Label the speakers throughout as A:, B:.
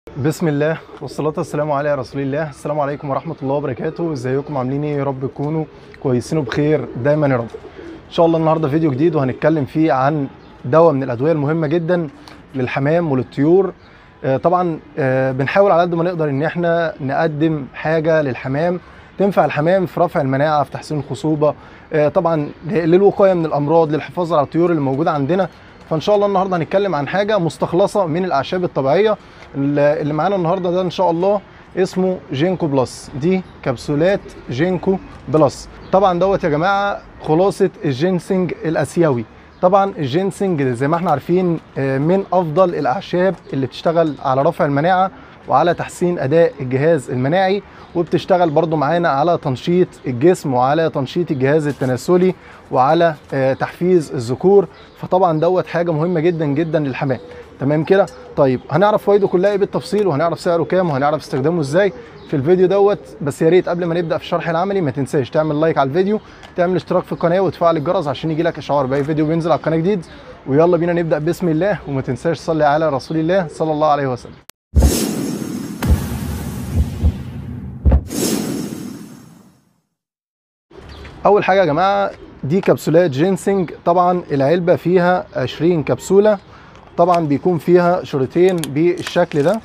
A: بسم الله والصلاة والسلام على رسول الله السلام عليكم ورحمة الله وبركاته ازيكم عاملين ايه يا رب تكونوا كويسين وبخير دايما يا رب ان شاء الله النهاردة فيديو جديد وهنتكلم فيه عن دواء من الأدوية المهمة جدا للحمام وللطيور آه، طبعا آه، بنحاول على قد ما نقدر ان احنا نقدم حاجة للحمام تنفع الحمام في رفع المناعة في تحسين الخصوبة آه، طبعا للوقاية من الأمراض للحفاظ على الطيور اللي موجودة عندنا فان شاء الله النهارده هنتكلم عن حاجه مستخلصه من الاعشاب الطبيعيه اللي اللي معانا النهارده ده ان شاء الله اسمه جينكو بلس دي كبسولات جينكو بلس طبعا دوت يا جماعه خلاصه الجينسنج الاسيوي طبعا الجينسنج زي ما احنا عارفين آه، من افضل الاعشاب اللي بتشتغل على رفع المناعه وعلى تحسين اداء الجهاز المناعي وبتشتغل برضو معانا على تنشيط الجسم وعلى تنشيط الجهاز التناسلي وعلى آه، تحفيز الذكور فطبعا دوت حاجه مهمه جدا جدا للحمام تمام كده طيب هنعرف فوائده كلها ايه بالتفصيل وهنعرف سعره كام وهنعرف استخدامه ازاي في الفيديو دوت بس يا ريت قبل ما نبدا في الشرح العملي ما تنساش تعمل لايك على الفيديو تعمل اشتراك في القناه وتفعل الجرس عشان يجي لك اشعار باي فيديو بينزل على القناه جديد ويلا بينا نبدا بسم الله وما تنساش تصلي على رسول الله صلى الله عليه وسلم اول حاجه يا جماعه دي كبسولات جينسنج طبعا العلبه فيها 20 كبسوله طبعا بيكون فيها شريطين بالشكل ده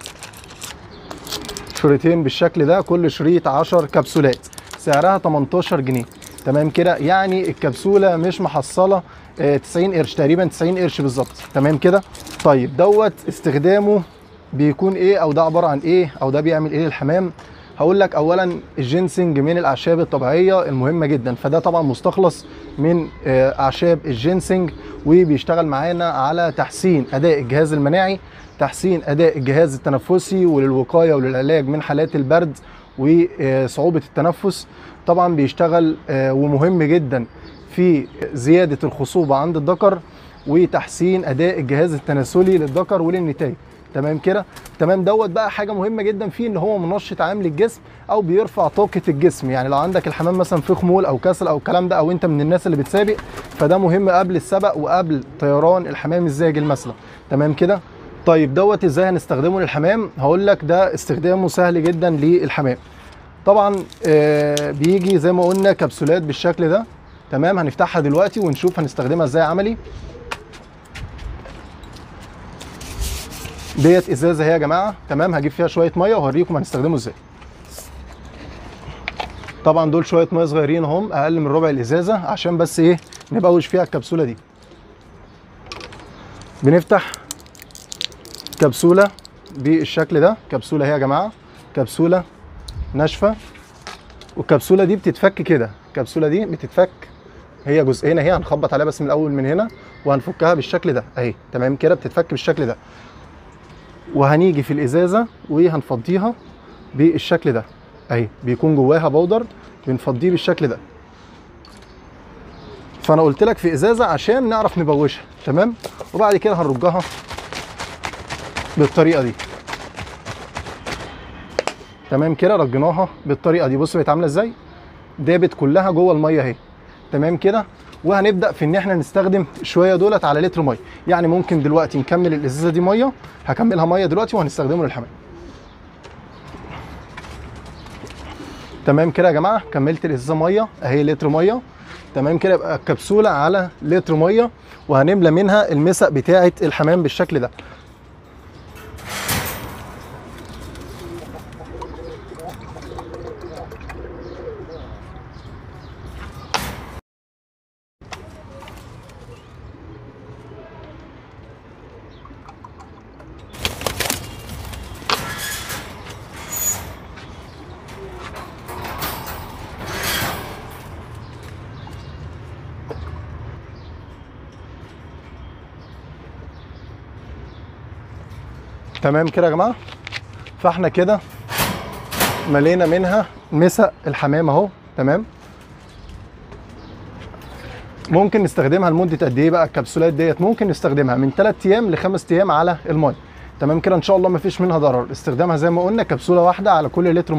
A: شريطين بالشكل ده كل شريط 10 كبسولات سعرها 18 جنيه تمام كده يعني الكبسوله مش محصله آه، 90 قرش تقريبا 90 قرش بالظبط تمام كده طيب دوت استخدامه بيكون ايه او ده عباره عن ايه او ده بيعمل ايه للحمام هقول لك اولا الجينسنج من الاعشاب الطبيعيه المهمه جدا فده طبعا مستخلص من آه، اعشاب الجينسنج وبيشتغل معانا على تحسين اداء الجهاز المناعي تحسين اداء الجهاز التنفسي وللوقايه وللعلاج من حالات البرد وصعوبه التنفس طبعا بيشتغل آه، ومهم جدا في زياده الخصوبه عند الذكر وتحسين اداء الجهاز التناسلي للذكر وللنتاج تمام كده تمام دوت بقى حاجه مهمه جدا فيه ان هو منشط عام للجسم او بيرفع طاقه الجسم يعني لو عندك الحمام مثلا في خمول او كسل او الكلام ده او انت من الناس اللي بتسابق فده مهم قبل السبق وقبل طيران الحمام الزاجل مثلا تمام كده طيب دوت ازاي هنستخدمه للحمام هقول لك ده استخدامه سهل جدا للحمام طبعا آه بيجي زي ما قلنا كبسولات بالشكل ده تمام هنفتحها دلوقتي ونشوف هنستخدمها ازاي عملي ديت ازازه اهي يا جماعه تمام هجيب فيها شويه ميه وهوريكم هنستخدمه ازاي طبعا دول شويه ميه صغيرين اهم اقل من ربع الازازه عشان بس ايه نبوش فيها الكبسوله دي بنفتح كبسوله بالشكل ده كبسوله اهي يا جماعه كبسوله ناشفه والكبسوله دي بتتفك كده الكبسوله دي بتتفك هي جزئين اهي هنخبط عليها بس من الاول من هنا وهنفكها بالشكل ده اهي تمام كده بتتفك بالشكل ده وهنيجي في الازازه وهنفضيها بالشكل ده اهي بيكون جواها بودر بنفضيه بالشكل ده فانا قلت لك في ازازه عشان نعرف نبوشها تمام وبعد كده هنرجها بالطريقه دي تمام كده رجيناها بالطريقه دي بص بقت عامله ازاي دابت كلها جوه الميه اهي تمام كده وهنبدا في ان احنا نستخدم شويه دولت على لتر ميه يعني ممكن دلوقتي نكمل الازازه دي ميه هكملها ميه دلوقتي وهنستخدمه للحمام تمام كده يا جماعه كملت الازازه ميه اهي لتر ميه تمام كده يبقى الكبسوله على لتر ميه وهنملى منها المسق بتاعه الحمام بالشكل ده تمام كده يا جماعه فاحنا كده ملينا منها مسق الحمام اهو تمام ممكن نستخدمها لمده قد ايه بقى الكبسولات ديت ممكن نستخدمها من 3 ايام ل 5 ايام على الميه تمام كده ان شاء الله مفيش منها ضرر استخدامها زي ما قلنا كبسوله واحده على كل لتر ميه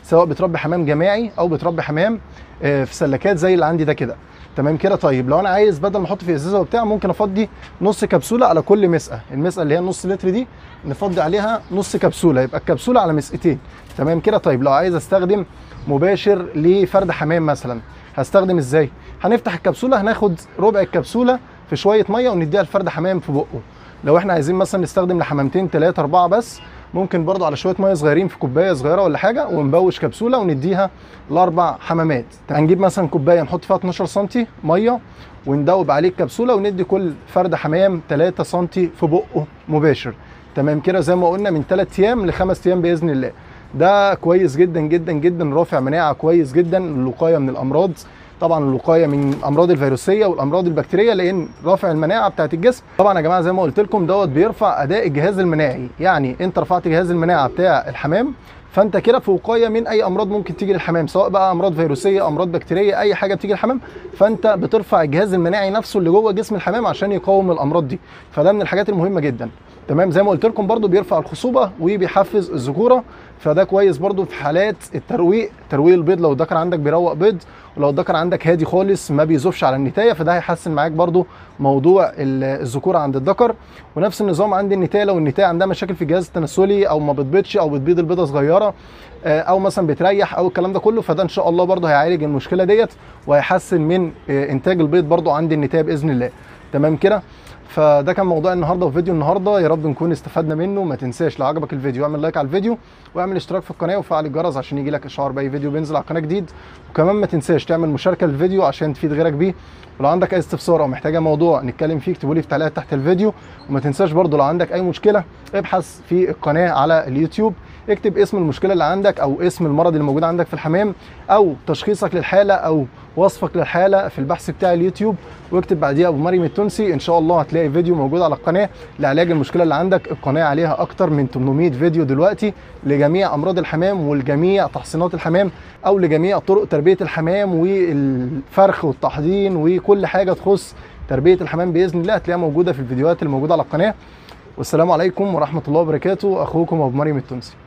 A: سواء بتربي حمام جماعي او بتربي حمام آه، في سلكات زي اللي عندي ده كده تمام كده طيب لو انا عايز بدل ما احط في ازازه وبتاع ممكن افضي نص كبسوله على كل مسقه المسقه اللي هي النص لتر دي نفضي عليها نص كبسوله يبقى الكبسوله على مسقتين تمام كده طيب لو عايز استخدم مباشر لفرد حمام مثلا هستخدم ازاي هنفتح الكبسوله هناخد ربع الكبسوله في شويه ميه ونديها لفرد حمام في بقه لو احنا عايزين مثلا نستخدم لحمامتين ثلاثه اربعه بس ممكن برضو على شويه ميه صغيرين في كوبايه صغيره ولا حاجه ونبوش كبسوله ونديها لاربع حمامات هنجيب مثلا كوبايه نحط فيها 12 سم ميه وندوب عليه الكبسوله وندي كل فرد حمام 3 سم في بقه مباشر تمام كده زي ما قلنا من 3 ايام لخمس ايام باذن الله ده كويس جدا جدا جدا رافع مناعه كويس جدا الوقايه من الامراض طبعا الوقايه من الامراض الفيروسيه والامراض البكتيريه لان رافع المناعه بتاعه الجسم طبعا يا جماعه زي ما قلت لكم دوت بيرفع اداء الجهاز المناعي يعني انت رفعت جهاز المناعه بتاع الحمام فانت كده في وقايه من اي امراض ممكن تيجي للحمام سواء بقى امراض فيروسيه امراض بكتيريه اي حاجه بتيجي للحمام فانت بترفع الجهاز المناعي نفسه اللي جوه جسم الحمام عشان يقاوم الامراض دي فده من الحاجات المهمه جدا تمام زي ما قلت لكم برده بيرفع الخصوبه وبيحفز الذكوره فده كويس برده في حالات الترويق ترويق البيض لو الذكر عندك بيروق بيض ولو الذكر عندك هادي خالص ما بيزوفش على النتايه فده هيحسن معاك برده موضوع الذكوره عند الذكر ونفس النظام عند النتايه لو النتايه عندها مشاكل في الجهاز التناسلي او ما بتبيضش او بتبيض البيضه صغيره او مثلا بتريح او الكلام ده كله فده ان شاء الله برده هيعالج المشكله ديت وهيحسن من انتاج البيض برده عند النتايه باذن الله تمام كده فده كان موضوع النهارده وفيديو النهارده يا رب نكون استفدنا منه ما تنساش لو عجبك الفيديو اعمل لايك على الفيديو واعمل اشتراك في القناه وفعل الجرس عشان يجي لك اشعار باي فيديو بينزل على القناه جديد وكمان ما تنساش تعمل مشاركه للفيديو عشان تفيد غيرك بيه ولو عندك اي استفسار او محتاجه موضوع نتكلم فيه اكتبوا لي في تعليقات تحت الفيديو وما تنساش برضو لو عندك اي مشكله ابحث في القناه على اليوتيوب اكتب اسم المشكله اللي عندك او اسم المرض اللي موجود عندك في الحمام او تشخيصك للحاله او وصفك للحاله في البحث بتاع اليوتيوب واكتب بعديها ابو مريم التونسي ان شاء الله هتلاقي فيديو موجود على القناه لعلاج المشكله اللي عندك القناه عليها اكتر من 800 فيديو دلوقتي لجميع امراض الحمام ولجميع تحصينات الحمام او لجميع طرق تربيه الحمام والفرخ والتحضين وكل حاجه تخص تربيه الحمام باذن الله هتلاقيها موجوده في الفيديوهات اللي موجوده على القناه والسلام عليكم ورحمه الله وبركاته اخوكم ابو مريم التونسي